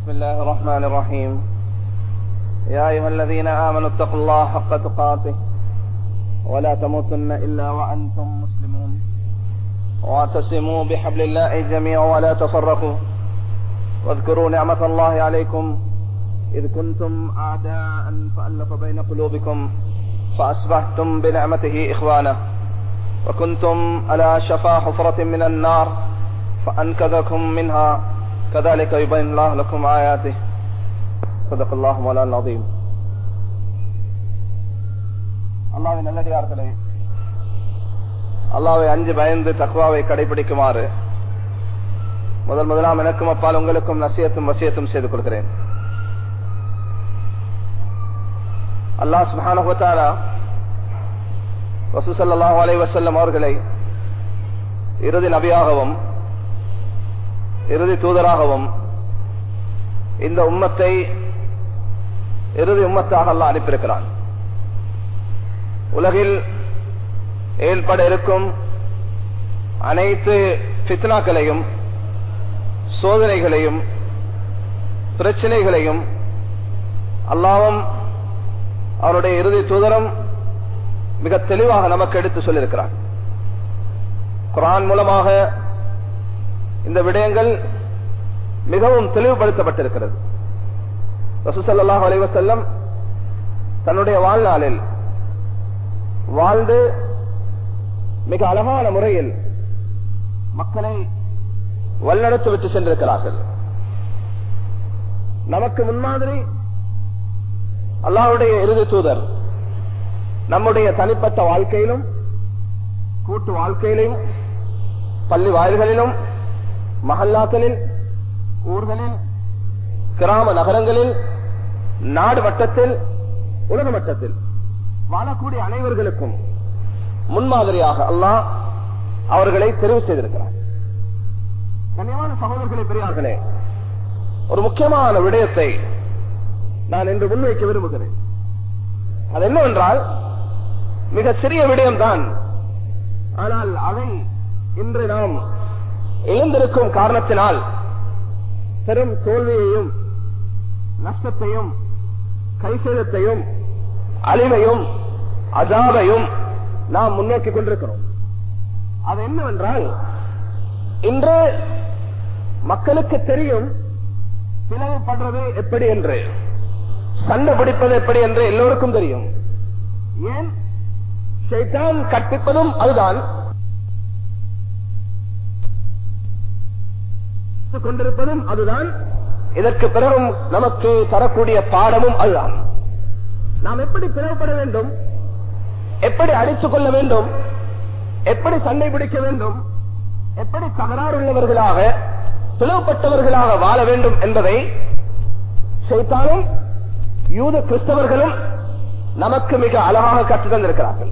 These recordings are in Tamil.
بسم الله الرحمن الرحيم يا أيها الذين آمنوا اتقوا الله حق تقاته ولا تموتن إلا وأنتم مسلمون واعتصموا بحبل الله جميعا ولا تفرقوا واذكروا نعمة الله عليكم إذ كنتم أعداء فألف بين قلوبكم فأصبحتم بنعمته إخوانا وكنتم على شفا حفرة من النار فأنكذكم منها كذلك يبين الله لكم آياته صدق الله مولانا العظيم அல்லாவின் நல்லடியார்களே அல்லாவை அஞ்சு பயந்து தக்குவாவை கடைபிடிக்குமாறு முதல் முதலாம் எனக்கும் அப்பால் உங்களுக்கும் நசியத்தும் வசியத்தும் செய்து கொள்கிறேன் அல்லாஹ் சுபானுவத்தாரா வசூசல்லாஹு அலை வசல்லம் அவர்களை இறுதி நபியாகவும் இறுதி தூதராகவும் இந்த உம்மத்தை இறுதி உம்மத்தாக அல்ல அனுப்பியிருக்கிறான் உலகில் ஏற்பட இருக்கும் அனைத்து பித்னாக்களையும் சோதனைகளையும் பிரச்சனைகளையும் அல்லாவும் அவருடைய இறுதி தூதரம் மிக தெளிவாக நமக்கு எடுத்து சொல்லியிருக்கிறார் குரான் மூலமாக இந்த விடயங்கள் மிகவும் தெளிவுபடுத்தப்பட்டிருக்கிறது ரசூசல்லாஹ் அலைவசல்லம் தன்னுடைய வாழ்நாளில் வாழ்ந்து மிக அழகான முறையில் மக்களை வல்லடத்து விட்டு சென்றிருக்கிறார்கள் நமக்கு முன்மாதிரி அல்லாவுடைய இறுதி தூதர் நம்முடைய தனிப்பட்ட வாழ்க்கையிலும் கூட்டு வாழ்க்கையிலும் பள்ளி வாயில்களிலும் மஹல்லாக்களில் ஊர்களில் கிராம நகரங்களில் நாடு வட்டத்தில் உலக மட்டத்தில் வாழக்கூடிய அனைவர்களுக்கும் முன்மாதிரியாக அல்லாஹ் அவர்களை தெரிவு செய்திருக்கிறார் கண்ணியமான சகோதரர்களே பெரியார்களே ஒரு முக்கியமான விடயத்தை நான் இன்று முன்வைக்க விரும்புகிறேன் அது என்னவென்றால் மிக சிறிய விடயம்தான் ஆனால் அதை இன்று நாம் எழுந்திருக்கும் காரணத்தினால் பெரும் தோல்வியையும் நஷ்டத்தையும் கைசேதத்தையும் அழிவையும் அஜாவையும் நாம் முன்னோக்கி கொண்டிருக்கிறோம் அது என்னவென்றால் இன்று மக்களுக்கு தெரியும் பிளவுபடுறது எப்படி என்று சண்டை பிடிப்பது எப்படி என்று எல்லோருக்கும் தெரியும் ஏன் ஷைத்தான் கற்பிப்பதும் அதுதான் கொண்டிருப்பதும் அதுதான் இதற்கு பிறகும் நமக்கு தரக்கூடிய பாடமும் அதுதான் நாம் எப்படி பிளவுபட வேண்டும் எப்படி அடித்துக் கொள்ள வேண்டும் எப்படி சண்டை பிடிக்க வேண்டும் எப்படி தகராறுள்ளவர்களாக பிளவுபட்டவர்களாக வாழ வேண்டும் என்பதை செய்தாலும் யூத கிறிஸ்தவர்களும் நமக்கு மிக அழகாக கற்றுத் தந்திருக்கிறார்கள்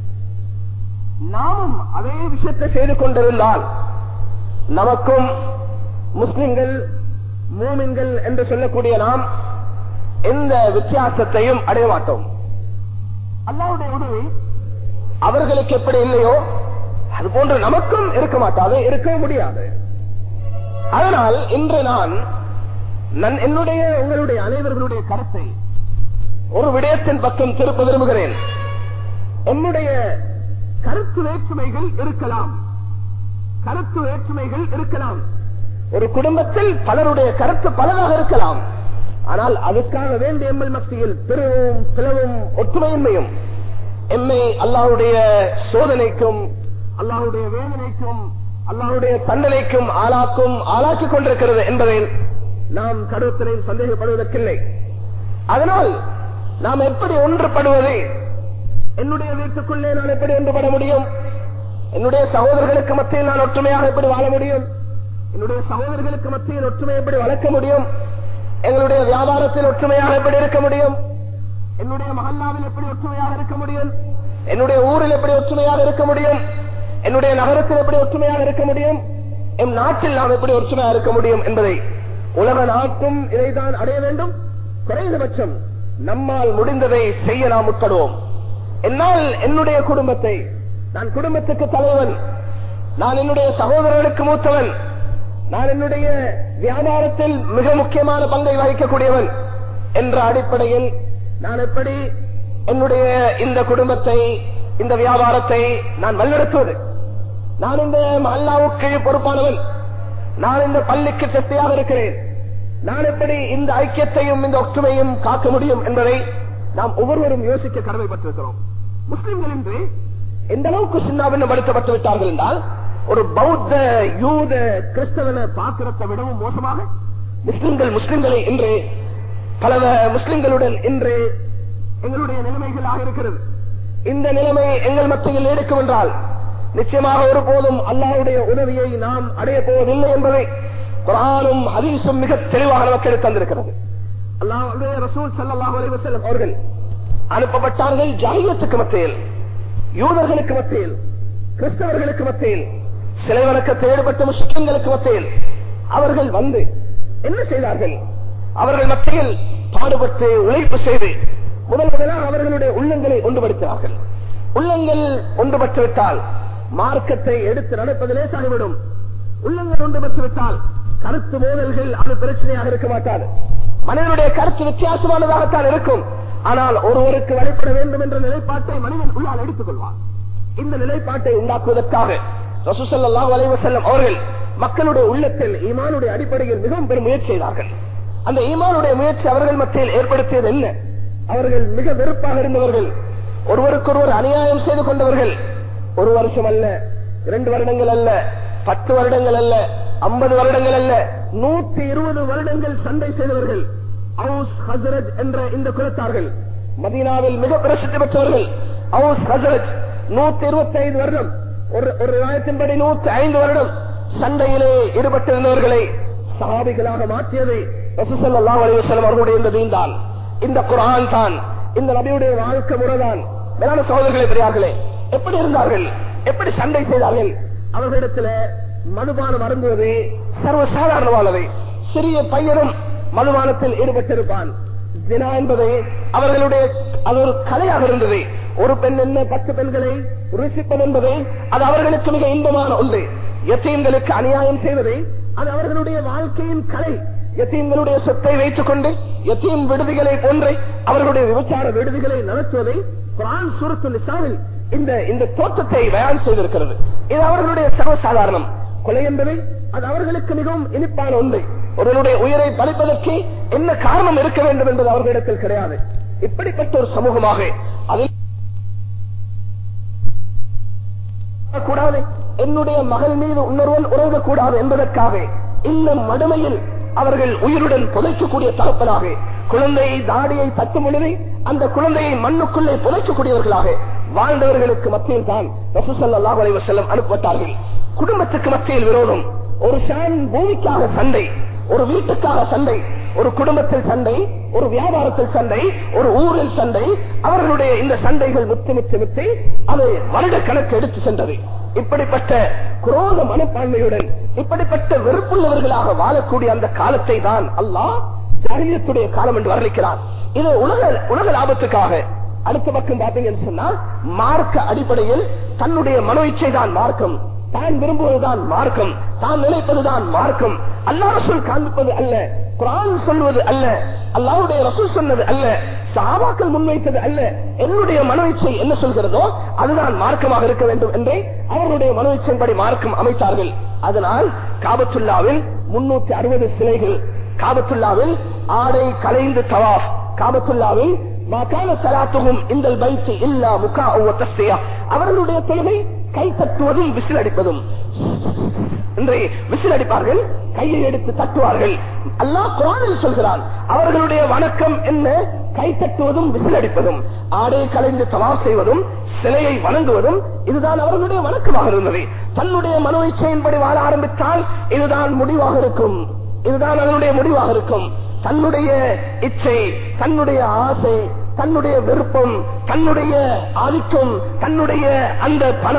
நாமும் அதே விஷயத்தை செய்து கொண்டிருந்தால் நமக்கும் முஸ்லிம்கள் மூமின்கள் என்று சொல்லக்கூடிய நாம் எந்த வித்தியாசத்தையும் அடைய மாட்டோம் அல்லாவுடைய உதவி அவர்களுக்கு எப்படி இல்லையோ அது போன்று நமக்கும் இருக்க மாட்டாது இருக்க முடியாது அதனால் இன்று நான் என்னுடைய உங்களுடைய அனைவர்களுடைய கருத்தை ஒரு விடயத்தின் பக்கம் திருப்ப விரும்புகிறேன் என்னுடைய கருத்து வேற்றுமைகள் இருக்கலாம் கருத்து வேற்றுமைகள் இருக்கலாம் ஒரு குடும்பத்தில் பலருடைய கருத்து பலராக இருக்கலாம் ஆனால் அதுக்காக வேண்டிய எம்எல் மத்தியில் பிறவும் பிளவும் ஒற்றுமையின்மையும் எம்மை அல்லாவுடைய சோதனைக்கும் அல்லாவுடைய வேதனைக்கும் அல்லாவுடைய தண்டனைக்கும் ஆளாக்கும் ஆளாக்கி கொண்டிருக்கிறது என்பதை நாம் கருத்தினை சந்தேகப்படுவதற்கில்லை அதனால் நாம் எப்படி ஒன்றுபடுவது என்னுடைய வீட்டுக்குள்ளே நான் எப்படி ஒன்றுபட முடியும் என்னுடைய சகோதரர்களுக்கு மத்தியில் நான் ஒற்றுமையாக எப்படி வாழ முடியும் என்னுடைய சகோதரர்களுக்கு மத்தியில் ஒற்றுமை எப்படி வளர்க்க முடியும் எங்களுடைய வியாபாரத்தில் ஒற்றுமையாக எப்படி இருக்க முடியும் என்னுடைய மகல்லாவில் எப்படி ஒற்றுமையாக இருக்க முடியும் என்னுடைய ஊரில் எப்படி ஒற்றுமையாக இருக்க முடியும் என்னுடைய நகரத்தில் எப்படி ஒற்றுமையாக இருக்க முடியும் எம் நாட்டில் நாம் எப்படி ஒற்றுமையாக இருக்க முடியும் என்பதை உலக நாட்டும் இதைதான் அடைய வேண்டும் குறைந்தபட்சம் நம்மால் முடிந்ததை செய்ய நாம் உட்படுவோம் என்னால் என்னுடைய குடும்பத்தை நான் குடும்பத்துக்கு தலைவன் நான் என்னுடைய சகோதரர்களுக்கு மூத்தவன் நான் என்னுடைய வியாபாரத்தில் மிக முக்கியமான பங்கை வகிக்கக்கூடியவன் என்ற அடிப்படையில் நான் எப்படி என்னுடைய இந்த குடும்பத்தை இந்த வியாபாரத்தை நான் வழிநடத்துவது நான் இந்த அல்லாவுக்கு பொறுப்பானவன் நான் இந்த பள்ளிக்கு சக்தியாக இருக்கிறேன் நான் எப்படி இந்த ஐக்கியத்தையும் இந்த ஒற்றுமையும் காக்க முடியும் என்பதை நாம் ஒவ்வொருவரும் யோசிக்க கடமைப்பட்டிருக்கிறோம் முஸ்லிம்கள் என்று எந்த அளவுக்கு சின்னாபின்னப்படுத்தப்பட்டு விட்டார்கள் என்றால் ஒரு பௌத்த யூத கிறிஸ்தவனை பார்க்கிறதை விடவும் மோசமாக முஸ்லிம்கள் முஸ்லிம்களை இன்று பல முஸ்லிம்களுடன் இன்று எங்களுடைய நிலைமைகளாக இருக்கிறது இந்த நிலைமை எங்கள் மத்தியில் நீடிக்கும் என்றால் நிச்சயமாக ஒருபோதும் அல்லாவுடைய உதவியை நாம் அடைய போவதில்லை என்பதை குரானும் ஹதீஸும் மிக தெளிவாக நமக்கு தந்திருக்கிறது அல்லாவுடைய ரசூல் சல்லாஹ் அலைவசல்லம் அவர்கள் அனுப்பப்பட்டார்கள் ஜாகியத்துக்கு மத்தியில் யூதர்களுக்கு மத்தியில் கிறிஸ்தவர்களுக்கு மத்தியில் சிலை வணக்கத்தை ஈடுபட்ட முஸ்லிம்களுக்கு மத்தியில் அவர்கள் வந்து என்ன செய்தார்கள் அவர்கள் மத்தியில் பாடுபட்டு உழைப்பு செய்து முதல் முதலாக அவர்களுடைய உள்ளங்களை ஒன்றுபடுத்தினார்கள் உள்ளங்கள் ஒன்றுபட்டுவிட்டால் மார்க்கத்தை எடுத்து நடப்பதிலே சாகிவிடும் உள்ளங்கள் ஒன்றுபட்டுவிட்டால் கருத்து மோதல்கள் அது பிரச்சனையாக இருக்க மாட்டாது மனிதனுடைய கருத்து வித்தியாசமானதாகத்தான் இருக்கும் ஆனால் ஒருவருக்கு வழிபட வேண்டும் என்ற நிலைப்பாட்டை மனிதன் உள்ளால் எடுத்துக் கொள்வான் இந்த நிலைப்பாட்டை உண்டாக்குவதற்காக ரசூசல்லாஹ் அலைவசல்லம் அவர்கள் மக்களுடைய உள்ளத்தில் ஈமானுடைய அடிப்படையில் மிகவும் பெரும் முயற்சி செய்தார்கள் அந்த ஈமானுடைய முயற்சி அவர்கள் மத்தியில் ஏற்படுத்தியது என்ன அவர்கள் மிக வெறுப்பாக இருந்தவர்கள் ஒருவருக்கொருவர் அநியாயம் செய்து கொண்டவர்கள் ஒரு வருஷம் அல்ல இரண்டு வருடங்கள் அல்ல பத்து வருடங்கள் அல்ல ஐம்பது வருடங்கள் அல்ல நூற்றி இருபது வருடங்கள் சண்டை செய்தவர்கள் அவுஸ் ஹசரத் என்ற இந்த குலத்தார்கள் மதீனாவில் மிக பிரசித்தி பெற்றவர்கள் அவுஸ் ஹசரத் நூத்தி இருபத்தி ஐந்து வருடம் ஒரு ஒரு நியாயத்தின்படி நூத்தி ஐந்து வருடம் சண்டையிலே ஈடுபட்டிருந்தவர்களை சஹாபிகளாக மாற்றியதை ரசூசல்லா அலிவசலம் அவர்களுடைய இந்த தீன் தான் இந்த குரான் தான் இந்த நபியுடைய வாழ்க்கை முறைதான் மேலான சகோதரர்களே பெரியார்களே எப்படி இருந்தார்கள் எப்படி சண்டை செய்தார்கள் அவர்களிடத்துல மதுபானம் அருந்துவது சர்வசாதாரணமானது சிறிய பையனும் மதுபானத்தில் ஈடுபட்டிருப்பான் தினா என்பதை அவர்களுடைய அது ஒரு கலையாக இருந்தது ஒரு பெண் என்ன பத்து பெண்களை ருசிப்பது என்பதை அது அவர்களுக்கு மிக இன்பமான ஒன்று எத்தீன்களுக்கு அநியாயம் செய்வதை அது அவர்களுடைய வாழ்க்கையின் கலை எத்தீன்களுடைய சொத்தை வைத்துக் கொண்டு எத்தீம் விடுதிகளை போன்று அவர்களுடைய விபச்சார விடுதிகளை நடத்துவதை குரான் சுரத்து நிசாவில் இந்த இந்த தோற்றத்தை பயான் செய்திருக்கிறது இது அவர்களுடைய சர்வசாதாரணம் கொலை என்பதை அது அவர்களுக்கு மிகவும் இனிப்பான ஒன்று ஒருவருடைய உயிரை பலிப்பதற்கு என்ன காரணம் இருக்க வேண்டும் என்பது அவர்களிடத்தில் கிடையாது இப்படிப்பட்ட ஒரு சமூகமாக அதில் கூடாது என்னுடைய மகள் மீது இன்னொருவன் உறங்கக்கூடாது என்பதற்காக இந்த மடுமையில் அவர்கள் உயிருடன் புதைக்கக்கூடிய தகப்பனாக குழந்தையை தாடியை தட்டும் பொழுது அந்த குழந்தையை மண்ணுக்குள்ளே புதைக்கக்கூடியவர்களாக வாழ்ந்தவர்களுக்கு மத்தியில் தான் ரசூசல்லாஹ் அலைவசல்லம் அனுப்பப்பட்டார்கள் குடும்பத்துக்கு மத்தியில் விரோதம் ஒரு ஷான் பூமிக்காக சண்டை ஒரு வீட்டுக்காக சண்டை ஒரு குடும்பத்தில் சண்டை ஒரு வியாபாரத்தில் சண்டை ஒரு ஊரில் சண்டை அவர்களுடைய இந்த சண்டைகள் முத்து முத்து முத்தி அது வருட கணக்கு எடுத்து சென்றது இப்படிப்பட்ட குரோத மனப்பான்மையுடன் இப்படிப்பட்ட வெறுப்புள்ளவர்களாக வாழக்கூடிய அந்த காலத்தை தான் அல்லாஹ் ஜாகிலியத்துடைய காலம் என்று வர்ணிக்கிறான் இது உலக உலக லாபத்துக்காக அடுத்த பக்கம் பாத்தீங்கன்னு சொன்னா மார்க்க அடிப்படையில் தன்னுடைய மனோ இச்சை தான் மார்க்கம் தான் விரும்புவதுதான் மார்க்கம் தான் நினைப்பதுதான் மார்க்கம் அல்லா ரசூல் காண்பிப்பது அல்ல குரான் சொல்வது அல்ல அல்லாவுடைய ரசூல் சொன்னது அல்ல சாபாக்கள் முன்வைத்தது அல்ல என்னுடைய மனோ இச்சை என்ன சொல்கிறதோ அதுதான் மார்க்கமாக இருக்க வேண்டும் என்றே அவர்களுடைய மனோ இச்சையின்படி மார்க்கம் அமைத்தார்கள் அதனால் காபத்துல்லாவில் முன்னூத்தி அறுபது சிலைகள் காபத்துல்லாவில் ஆடை கலைந்து தவாப் காபத்துல்லாவில் இந்த பைத்து இல்லா முகா அவர்களுடைய தொழுகை கை தட்டுவதும் விசில் அடிப்பதும் இன்றைய விசில் அடிப்பார்கள் கையை எடுத்து தட்டுவார்கள் அல்லாஹ் குரானில் சொல்கிறான் அவர்களுடைய வணக்கம் என்ன கை தட்டுவதும் விசில் அடிப்பதும் ஆடை கலைந்து தவா செய்வதும் சிலையை வணங்குவதும் இதுதான் அவர்களுடைய வணக்கமாக இருந்தது தன்னுடைய மனோ இச்சையின்படி வாழ ஆரம்பித்தால் இதுதான் முடிவாக இருக்கும் இதுதான் அதனுடைய முடிவாக இருக்கும் தன்னுடைய இச்சை தன்னுடைய ஆசை தன்னுடைய விருப்பம் தன்னுடைய ஆதிக்கம் தன்னுடைய அந்த பணம்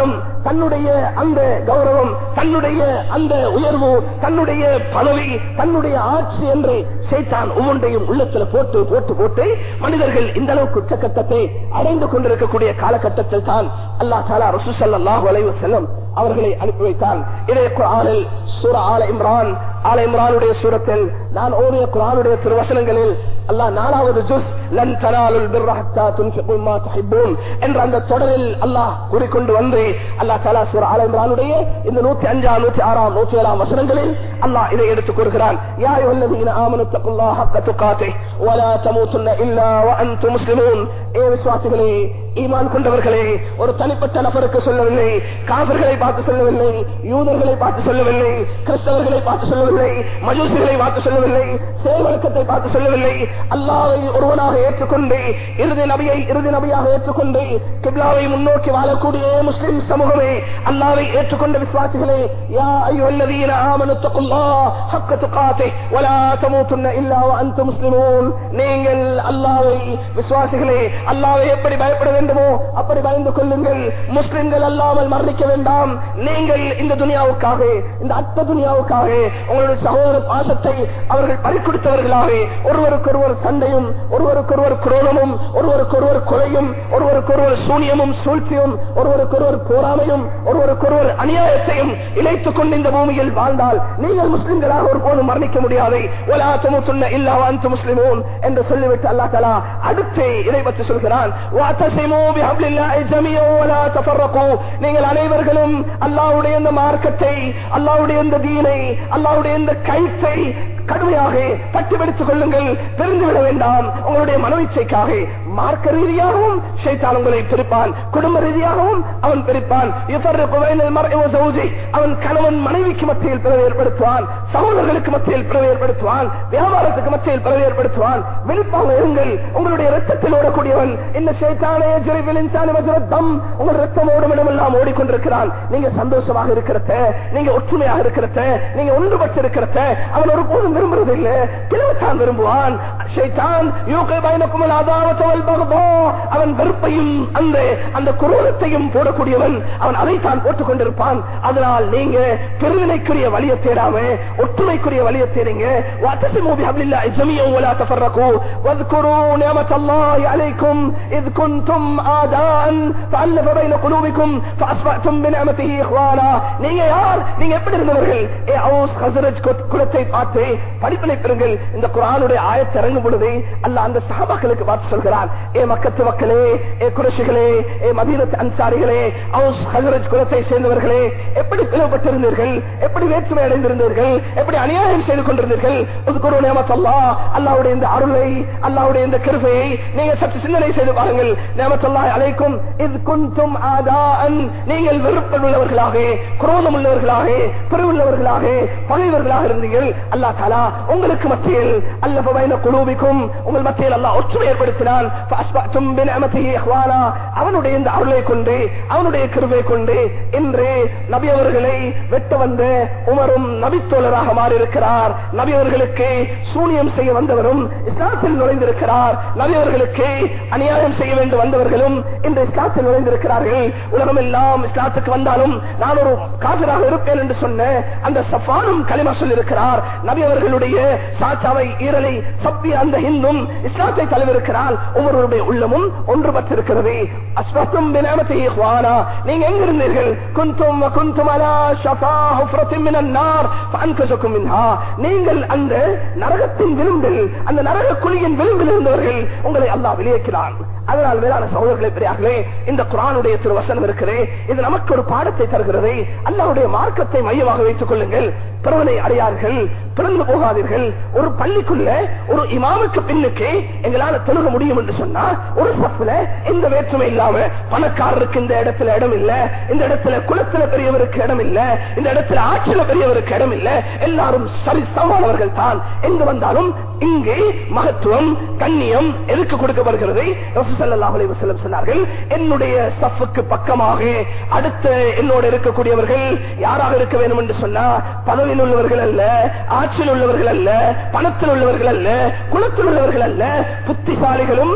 தன்னுடைய அந்த கௌரவம் தன்னுடைய அந்த உயர்வு தன்னுடைய பதவி தன்னுடைய ஆட்சி என்று சைத்தான் ஒவ்வொன்றையும் உள்ளத்துல போட்டு போட்டு போட்டு மனிதர்கள் இந்த அளவுக்கு உச்சக்கட்டத்தை அடைந்து கொண்டிருக்கக்கூடிய காலகட்டத்தில் தான் அல்லா தாலா ரசூசல்லாஹு அலைஹி வஸல்லம் அவர்களை அனுப்பி வைத்தான் இதே குரானில் சூர ஆல இம்ரான் ஆல இம்ரானுடைய சூரத்தில் நான் ஓதிய குரானுடைய திருவசனங்களில் அல்லாஹ் நாலாவது ஜுஸ் லன் தனாலுல் பிர்ர ஹத்தா துன்ஃபிகு மா துஹிப்பூன் என்ற அந்த தொடரில் அல்லாஹ் கூறிக்கொண்டு வந்து அல்லாஹ் தஆலா சூர ஆல இம்ரானுடைய இந்த 105 106 107 வசனங்களில் அல்லாஹ் இதை எடுத்துக் கூறுகிறான் யா அய்யுஹல்லதீன ஆமனு தக்குல்லாஹ ஹக்க துகாத்திஹ் வலா தமூதுன்ன இல்லா வ அன்தும் முஸ்லிமூன் ஏ விசுவாசிகளே ஈமான் கொண்டவர்களே ஒரு தனிப்பட்ட நபருக்கு சொல்லவில்லை காவிர்களை பார்த்து சொல்லவில்லை யூதர்களை பார்த்து சொல்லவில்லை கிறிஸ்தவர்களை பார்த்து சொல்லவில்லை மஜூசிகளை பார்த்து சொல்லவில்லை செயல்வழக்கத்தை பார்த்து சொல்லவில்லை அல்லாவை ஒருவனாக ஏற்றுக்கொண்டு இறுதி நபியை இறுதி நபியாக ஏற்றுக்கொண்டு கிப்லாவை முன்னோக்கி வாழக்கூடிய முஸ்லிம் சமூகமே அல்லாவை ஏற்றுக்கொண்ட விசுவாசிகளே யா ஐயுல்லதீன ஆமனு தக்குல்லாஹ் ஹக்க துகாத்தே வலா தமூதுன்ன இல்லா வ அன்தும் முஸ்லிமூன் நீங்கள் அல்லாவை விசுவாசிகளே அல்லாவை எப்படி பயப்பட வேண்டுமோ அப்படி பயந்து கொள்ளுங்கள் முஸ்லிம்கள் அல்லாமல் மரணிக்க வேண்டாம் நீங்கள் இந்த துனியாவுக்காக இந்த அற்ப துனியாவுக்காக உங்களுடைய சகோதர பாசத்தை அவர்கள் பறிக்கொடுத்தவர்களாக ஒருவருக்கொருவர் சண்டையும் ஒருவருக்கொருவர் குரோதமும் ஒருவருக்கொருவர் கொலையும் ஒருவருக்கொருவர் சூனியமும் சூழ்ச்சியும் ஒருவருக்கொருவர் போராமையும் ஒருவருக்கொருவர் அநியாயத்தையும் இணைத்துக் கொண்டு இந்த பூமியில் வாழ்ந்தால் நீங்கள் முஸ்லிம்களாக ஒருபோதும் மரணிக்க முடியாது ஒலா துமுத்துன்ன இல்லா வாந்து முஸ்லிமூன் என்று சொல்லிவிட்டு அல்லா தலா அடுத்து இதை பற்றி சொல்கிறான் وَاعْتَصِمُوا بِحَبْلِ اللَّهِ جَمِيعًا وَلَا تَفَرَّقُوا நீங்கள் அனைவர்களும் அல்லாஹ்வுடைய இந்த மார்க்கத்தை அல்லாஹ்வுடைய இந்த தீனை அல்லாஹ்வுடைய இந்த கைத்தை கடுமையாக பட்டுப்படுத்திக் கொள்ளுங்கள் தெரிந்துவிட வேண்டாம் உங்களுடைய மனோச்சைக்காக மார்க்க ரீதியாகவும் ஷைத்தான் உங்களை பிரிப்பான் குடும்ப ரீதியாகவும் அவன் பிரிப்பான் يفرق بين المرء وزوجه அவன் கணவன் மனைவிக்கு மத்தியில் பிறகு ஏற்படுத்துவான் சகோதரர்களுக்கு மத்தியில் பிறகு ஏற்படுத்துவான் வியாபாரத்துக்கு மத்தியில் பிறகு ஏற்படுத்துவான் விழிப்பாக இருங்கள் உங்களுடைய ரத்தத்தில் ஓடக்கூடியவன் இந்த ஷைத்தானே ஜெரிபில் இன்சானி வஜ்ரத்தம் உங்கள் ரத்தம் ஓடும் இடமெல்லாம் ஓடிக்கொண்டிருக்கிறான் நீங்க சந்தோஷமாக இருக்கிறத நீங்க ஒற்றுமையாக இருக்கிறத நீங்க ஒன்றுபட்டு இருக்கிறத அவன் ஒரு போதும் விரும்புறது இல்ல கிழவத்தான் விரும்புவான் ஷைத்தான் யூகை பயணக்கும் அதாவத்தவல் பகதோ அவன் வெறுப்பையும் அந்த அந்த குரோதத்தையும் போடக்கூடியவன் அவன் அதைத்தான் போட்டுக் கொண்டிருப்பான் அதனால் நீங்க பெருவினைக்குரிய வழியை தேடாம ஒற்றுமைக்குரிய வழியை தேடுங்க واعتصموا بحبل الله جميعا ولا تفرقوا واذكروا نعمة الله عليكم إذ كنتم آداء فألف بين قلوبكم فأصبحتم بنعمته إخوانا நீங்க யார் நீங்க எப்படி இருந்தவர்கள் ஏ அவுஸ் ஹசரஜ் குலத்தை பார்த்து படிப்பினை பெறுங்கள் இந்த குரானுடைய ஆயத்தை இறங்கும் பொழுது அல்ல அந்த சஹாபாக்களுக்கு பார்த்து சொல்கிறான் ஏ மக்கத்து மக்களே ஏ குரஷிகளே ஏ மதீனத்து அன்சாரிகளே அவுஸ் ஹசரஜ் குலத்தை சேர்ந்தவர்களே எப்படி பிளவுபட்டிருந்தீர்கள் எப்படி வேற்றுமை அடைந்திருந்தீர்கள் எப்படி அநியாயம் செய்து கொண்டிருந்தீர்கள் ஒரு நேமத்தல்லா அல்லாவுடைய இந்த அருளை அல்லாவுடைய இந்த கிருபையை நீங்க சற்று சிந்தனை செய்து பாருங்கள் நேமத்தல்லா அழைக்கும் இது குந்தும் ஆதான் நீங்கள் வெறுப்பல் உள்ளவர்களாக குரோதம் உள்ளவர்களாக பிரிவுள்ளவர்களாக பகைவர்களாக இருந்தீர்கள் அல்லா தாலா உங்களுக்கு மத்தியில் அல்ல பயண குழுவிக்கும் உங்கள் மத்தியில் அல்லா ஒற்றுமை ஏற்படுத்தினான் فأصبحتم بنعمته إخوانا. அவனுடைய இந்த அருளை கொண்டு அவனுடைய கிருபை கொண்டு இன்று நபி அவர்களை வெட்ட வந்த உமரும் நபித்தோழராக மாறி இருக்கிறார் நபி அவர்களுக்கு சூனியம் செய்ய வந்தவரும் இஸ்லாத்தில் நுழைந்திருக்கிறார் நபி அவர்களுக்கு அநியாயம் செய்ய வேண்டும் வந்தவர்களும் இந்த இஸ்லாத்தில் நுழைந்திருக்கிறார்கள் உலகம் எல்லாம் இஸ்லாத்துக்கு வந்தாலும் நான் ஒரு காபிராக இருப்பேன் என்று சொன்ன அந்த சஃபானும் களிமா சொல்லியிருக்கிறார் நபி அவர்களுடைய சாச்சாவை ஈரலை சப்பி அந்த ஹிந்தும் இஸ்லாத்தை தழுவிருக்கிறார் ஒவ்வொருவருடைய உள்ளமும் ஒன்றுபட்டிருக்கிறது அஸ்வத்தும் பினாமத்தை இஹ்வானா நீங்க எங்க இருந்தீர்கள் குந்தும் குந்தும் அலா ஷஃபா ஹுஃப்ரத்தின் மினன் நார் ஃபஅன்கஸக்கும் மின்ஹா நீங்கள் அந்த நரகத்தின் விளிம்பில் அந்த நரக குழியின் விளிம்பில் இருந்தவர்கள் உங்களை அல்லாஹ் வெளியேற்கிறான் அதனால் வேளாண் சகோதரர்களை பெரியார்களே இந்த குரானுடைய திருவசனம் இருக்கிறே இது நமக்கு ஒரு பாடத்தை தருகிறது அல்லாவுடைய மார்க்கத்தை மையமாக வைத்துக் கொள்ளுங்கள் பிறவனை அடையார்கள் பிறந்து போகாதீர்கள் ஒரு பள்ளிக்குள்ள ஒரு இமாமுக்கு பின்னுக்கு எங்களால தொழுக முடியும் என்று சொன்னா ஒரு சப்புல எந்த வேற்றுமை இல்லாம பணக்காரருக்கு இந்த இடத்துல இடம் இல்ல இந்த இடத்துல குலத்துல பெரியவருக்கு இடம் இல்ல இந்த இடத்துல ஆட்சியில பெரியவருக்கு இடம் இல்ல எல்லாரும் சரி சமமானவர்கள் தான் எங்கு வந்தாலும் இங்கே மகத்துவம் கண்ணியம் எதுக்கு கொடுக்கப்படுகிறது ரசூலுல்லாஹி அலைஹி வஸல்லம் சொன்னார்கள் என்னுடைய சஃப்புக்கு பக்கமாக அடுத்த என்னோட இருக்கக்கூடியவர்கள் யாராக இருக்க வேண்டும் என்று சொன்னா பதவியில் உள்ளவர்கள் அல்ல ஆட்சியில் உள்ளவர்கள் அல்ல பணத்தில் உள்ளவர்கள் அல்ல குலத்தில் உள்ளவர்கள் அல்ல புத்திசாலிகளும்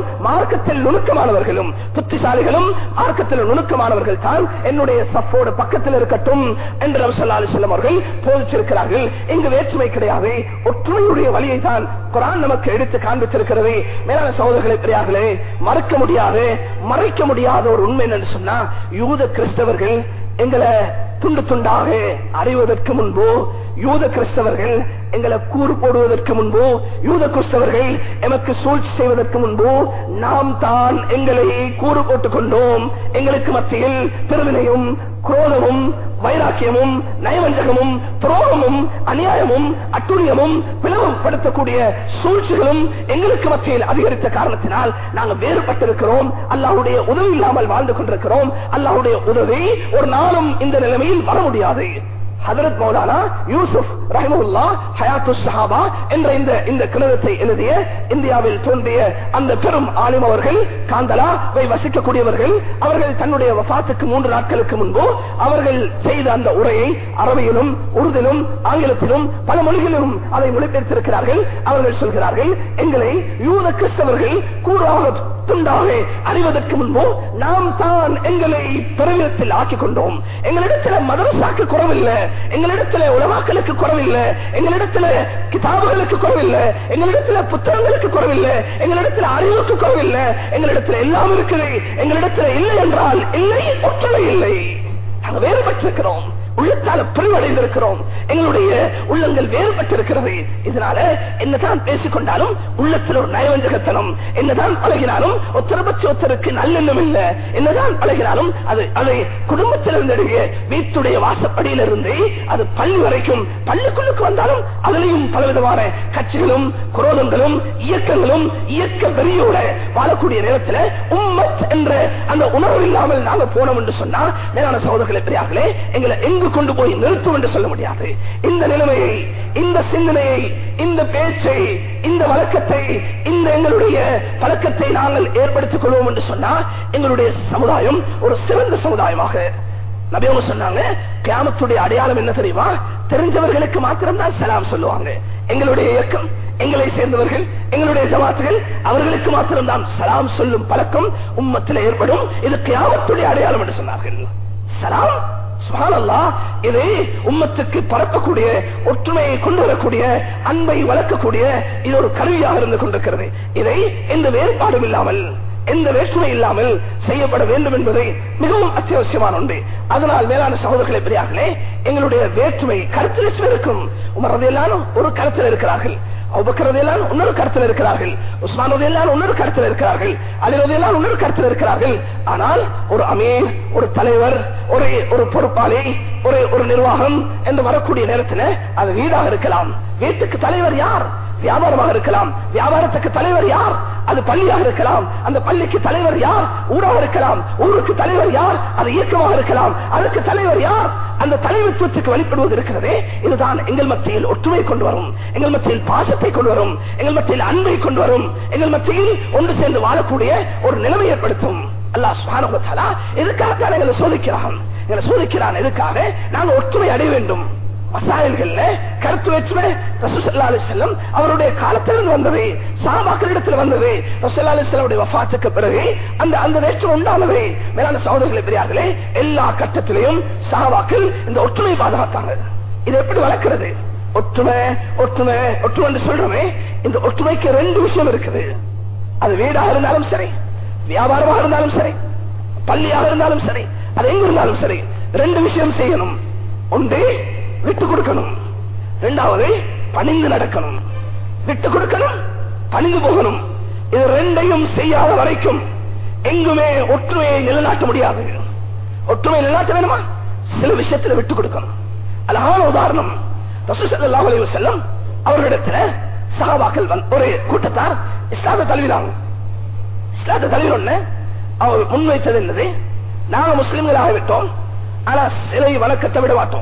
மார்க்கத்தில் நுணுக்கமானவர்களும் புத்திசாலிகளும் மார்க்கத்தில் நுணுக்கமானவர்கள் தான் என்னுடைய சப்போடு பக்கத்தில் இருக்கட்டும் என்று ரசல்லா அலிசல்லம் அவர்கள் போதிச்சிருக்கிறார்கள் இங்கு வேற்றுமை கிடையாது ஒற்றுமையுடைய வழியை தான் குரான் நமக்கு எடுத்து காண்பித்திருக்கிறது மேலான சகோதரர்களை பெரியார்களே மறக்க முடியாது மறைக்க முடியாத ஒரு உண்மை என்று சொன்னா யூத கிறிஸ்தவர்கள் எங்களை துண்டு துண்டாக அறிவதற்கு முன்பு யூத கிறிஸ்தவர்கள் எங்களை கூறு போடுவதற்கு முன்பு யூத கிறிஸ்தவர்கள் எமக்கு சூழ்ச்சி செய்வதற்கு முன்பு நாம் தான் எங்களை கூறு போட்டுக் கொண்டோம் எங்களுக்கு மத்தியில் பெருவினையும் குரோதமும் வைராக்கியமும் நயவஞ்சகமும் துரோகமும் அநியாயமும் அட்டுழியமும் பிளவுபடுத்தக்கூடிய சூழ்ச்சிகளும் எங்களுக்கு மத்தியில் அதிகரித்த காரணத்தினால் நாங்கள் வேறுபட்டிருக்கிறோம் அல்லாஹுடைய உதவி இல்லாமல் வாழ்ந்து கொண்டிருக்கிறோம் அல்லாஹுடைய உதவி ஒரு நாளும் இந்த நிலைமையில் வர முடியாது ஹதரத் மௌலானா யூசுப் ரஹிமுல்லா ஹயாத்து சஹாபா என்ற இந்த இந்த கிணத்தை எழுதிய இந்தியாவில் தோன்றிய அந்த பெரும் ஆலிம் அவர்கள் காந்தலா வை வசிக்கக்கூடியவர்கள் அவர்கள் தன்னுடைய வஃத்துக்கு மூன்று நாட்களுக்கு முன்பு அவர்கள் செய்த அந்த உரையை அரபியிலும் உருதிலும் ஆங்கிலத்திலும் பல மொழிகளிலும் அதை மொழிபெயர்த்திருக்கிறார்கள் அவர்கள் சொல்கிறார்கள் எங்களை யூத கிறிஸ்தவர்கள் கூறாக துண்டாக அறிவதற்கு முன்பு நாம் தான் எங்களை பெருமிதத்தில் ஆக்கிக் கொண்டோம் எங்களிடத்தில் மதரசாக்கு குறவில்லை எங்களிடத்தில் உலமாக்களுக்கு குறவில்லை எங்களிடத்தில் கிதாபுகளுக்கு குறவில்லை எங்களிடத்தில் புத்தகங்களுக்கு குறவில்லை எங்களிடத்தில் அறிவுக்கு குறவில்லை எங்களிடத்தில் எல்லாம் இருக்குது எங்களிடத்தில் இல்லை என்றால் இல்லை ஒற்றுமை இல்லை நாங்கள் வேறுபட்டிருக்கிறோம் உள்ளத்தால பிரிவடைந்திருக்கிறோம் எங்களுடைய உள்ளங்கள் வேறுபட்டிருக்கிறது இதனால என்னதான் பேசிக்கொண்டாலும் உள்ளத்தில் ஒரு நயவஞ்சகத்தனம் என்னதான் பழகினாலும் ஒத்தரை பற்றி ஒருத்தருக்கு நல்லெண்ணம் இல்லை என்னதான் பழகினாலும் அது அதை குடும்பத்திலிருந்து வீட்டுடைய வாசப்படியிலிருந்து அது பள்ளி வரைக்கும் பள்ளிக்குள்ளுக்கு வந்தாலும் அதிலையும் பலவிதமான கட்சிகளும் குரோதங்களும் இயக்கங்களும் இயக்க வெறியோட வாழக்கூடிய நேரத்தில் உம்மத் என்ற அந்த உணர்வு இல்லாமல் நாங்க போனோம் என்று சொன்னா மேலான சகோதரர்களை பெரியார்களே எங்களை எங்கு கொண்டு போய் நிறுத்தும் என்று சொல்ல முடியாது இந்த நிலைமையை இந்த சிந்தனையை இந்த பேச்சை இந்த வழக்கத்தை இந்த எங்களுடைய பழக்கத்தை நாங்கள் ஏற்படுத்திக் கொள்வோம் என்று சொன்னா எங்களுடைய சமுதாயம் ஒரு சிறந்த சமுதாயமாக நபியவங்க சொன்னாங்க கிராமத்துடைய அடையாளம் என்ன தெரியுமா தெரிஞ்சவர்களுக்கு மாத்திரம் தான் சலாம் சொல்லுவாங்க எங்களுடைய இயக்கம் எங்களை சேர்ந்தவர்கள் எங்களுடைய ஜமாத்துகள் அவர்களுக்கு மாத்திரம் தான் சலாம் சொல்லும் பழக்கம் உம்மத்தில் ஏற்படும் இது கிராமத்துடைய அடையாளம் என்று சொன்னார்கள் சலாம் சுபானல்லா இது உம்மத்துக்கு பரப்பக்கூடிய ஒற்றுமையை கொண்டு வரக்கூடிய அன்பை வளர்க்கக்கூடிய இது ஒரு கருவியாக இருந்து கொண்டிருக்கிறது இதை எந்த வேறுபாடும் இல்லாமல் எந்த வேற்றுமை இல்லாமல் செய்யப்பட வேண்டும் என்பதை மிகவும் அத்தியாவசியமான ஒன்று அதனால் மேலான சகோதரர்களை பெரியார்களே எங்களுடைய வேற்றுமை கருத்தில் இருக்கும் உமரதையிலான ஒரு கருத்தில் இருக்கிறார்கள் அவ்வக்கிறதையெல்லாம் இன்னொரு கருத்தில் இருக்கிறார்கள் உஸ்மான் உதயெல்லாம் இன்னொரு கருத்தில் இருக்கிறார்கள் அலிரதையெல்லாம் இன்னொரு கருத்தில் இருக்கிறார்கள் ஆனால் ஒரு அமீர் ஒரு தலைவர் ஒரு ஒரு பொறுப்பாளி ஒரு ஒரு நிர்வாகம் என்று வரக்கூடிய நேரத்தில் அது வீடாக இருக்கலாம் வீட்டுக்கு தலைவர் யார் வியாபாரமாக இருக்கலாம் வியாபாரத்துக்கு தலைவர் யார் அது பள்ளியாக இருக்கலாம் அந்த பள்ளிக்கு தலைவர் யார் ஊராக இருக்கலாம் ஊருக்கு தலைவர் யார் அது இயக்கமாக இருக்கலாம் அதுக்கு தலைவர் யார் அந்த தலைமைத்துவத்துக்கு வழிபடுவது இருக்கிறதே இதுதான் எங்கள் மத்தியில் ஒற்றுமை கொண்டு வரும் எங்கள் மத்தியில் பாசத்தை கொண்டு வரும் எங்கள் மத்தியில் அன்பை கொண்டு வரும் எங்கள் மத்தியில் ஒன்று சேர்ந்து வாழக்கூடிய ஒரு நிலைமை ஏற்படுத்தும் அல்லா சுவானுபத்தாலா எதுக்காக எங்களை சோதிக்கிறான் எங்களை சோதிக்கிறான் எதுக்காக நாங்கள் ஒற்றுமை அடைய வேண்டும் மசாயல்கள்ல கருத்து வேற்றுமை ரசூசல்லா செல்லம் அவருடைய காலத்திலிருந்து வந்தது சாபாக்களிடத்தில் வந்தது ரசூல்லா அலிஸ்லாமுடைய வஃத்துக்கு பிறகு அந்த அந்த வேற்றுமை உண்டானது மேலான சகோதரர்களை பெரியார்களே எல்லா கட்டத்திலையும் சாபாக்கள் இந்த ஒற்றுமை பாதுகாத்தாங்க இது எப்படி வளர்க்கிறது ஒற்றுமை ஒற்றுமை ஒற்றுமை என்று சொல்றோமே இந்த ஒற்றுமைக்கு ரெண்டு விஷயம் இருக்குது அது வீடாக இருந்தாலும் சரி வியாபாரமாக இருந்தாலும் சரி பள்ளியாக இருந்தாலும் சரி அது எங்க இருந்தாலும் சரி ரெண்டு விஷயம் செய்யணும் ஒன்று விட்டு கொடுக்கணும் இரண்டாவது பணிந்து நடக்கணும் விட்டு கொடுக்கணும் பணிந்து போகணும் இது ரெண்டையும் செய்யாத வரைக்கும் எங்குமே ஒற்றுமையை நிலைநாட்ட முடியாது ஒற்றுமையை நிலைநாட்ட வேணுமா சில விஷயத்தில் விட்டு கொடுக்கணும் அழகான உதாரணம் ரசூசல்லா அலைஹி வஸல்லம் அவர்களிடத்துல சஹாபாக்கள் வந்து ஒரு கூட்டத்தார் இஸ்லாத்தை தழுவினாங்க இஸ்லாத்தை தழுவினொன்னு அவர் முன்வைத்தது என்னது நாங்க முஸ்லிம்களாக விட்டோம் ஆனா சிலை வழக்கத்தை விட மாட்டோம்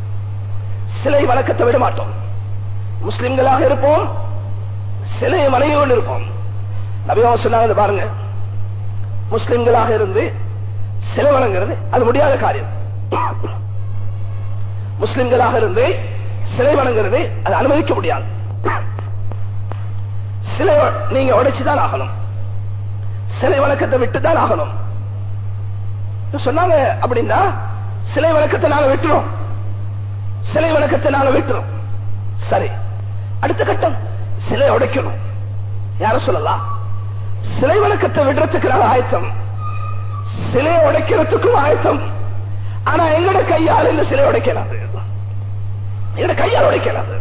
சிலை வழக்கத்தை விட மாட்டோம் முஸ்லிம்களாக இருப்போம் சிலையை வணங்கிக்கொண்டு இருப்போம் நபியாவும் சொன்னாங்க பாருங்க முஸ்லிம்களாக இருந்து சிலை வணங்குறது அது முடியாத காரியம் முஸ்லிம்களாக இருந்து சிலை வணங்குறது அது அனுமதிக்க முடியாது சிலை நீங்க உடைச்சுதான் ஆகணும் சிலை வழக்கத்தை விட்டுதான் ஆகணும் சொன்னாங்க அப்படின்னா சிலை வழக்கத்தை நாங்க விட்டுறோம் சிலை வழக்கத்தை நாங்க விட்டுறோம் சரி அடுத்த கட்டம் சிலை உடைக்கணும் யார சொல்லலாம் சிலை வழக்கத்தை விடுறதுக்கு நாங்க ஆயத்தம் சிலையை உடைக்கிறதுக்கும் ஆயத்தம் ஆனா எங்கட கையால் இந்த சிலை உடைக்கலாது எங்கட கையால் உடைக்கலாது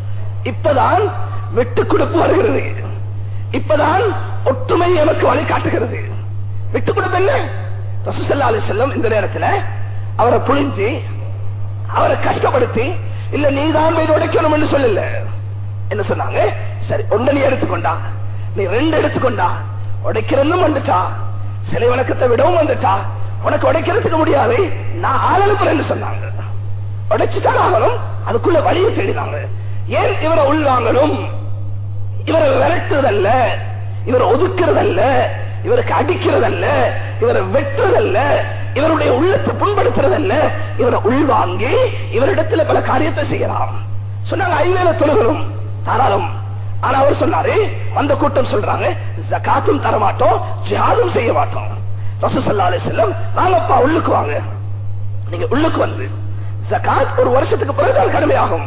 இப்பதான் விட்டு கொடுப்பு வருகிறது இப்பதான் ஒற்றுமை எனக்கு வழி காட்டுகிறது விட்டு கொடுப்பு என்ன ரசூசல்லா அலி செல்லம் இந்த நேரத்தில் அவரை புழிஞ்சு அவரை கஷ்டப்படுத்தி இல்ல நீதான் மீது உடைக்கணும் என்று சொல்லல என்ன சொன்னாங்க சரி ஒன்று நீ எடுத்துக்கொண்டா நீ ரெண்டு எடுத்துக்கொண்டா உடைக்கிறதும் வந்துட்டா சிலை வணக்கத்தை விடவும் வந்துட்டா உனக்கு உடைக்கிறதுக்கு முடியாது நான் ஆள் அனுப்புறேன்னு சொன்னாங்க உடைச்சுதான் ஆகணும் அதுக்குள்ள வழியை தேடினாங்க ஏன் இவரை உள்வாங்கணும் இவரை விரட்டுறதல்ல இவரை ஒதுக்குறதல்ல இவருக்கு அடிக்கிறதல்ல இவரை வெட்டுறதல்ல இவருடைய உள்ளத்தை புண்படுத்துறதல்ல இவரை உள்வாங்கி இவரிடத்துல பல காரியத்தை செய்யலாம் சொன்னாங்க ஐவேல தொழுகளும் தாராளம் ஆனா அவர் சொன்னாரு அந்த கூட்டம் சொல்றாங்க ஜகாத்தும் தர மாட்டோம் ஜிஹாதும் செய்ய மாட்டோம் ரசூசல்லா அலி செல்லம் வாங்கப்பா உள்ளுக்கு வாங்க நீங்க உள்ளுக்கு வந்து ஜகாத் ஒரு வருஷத்துக்கு பிறகுதான் கடமையாகும்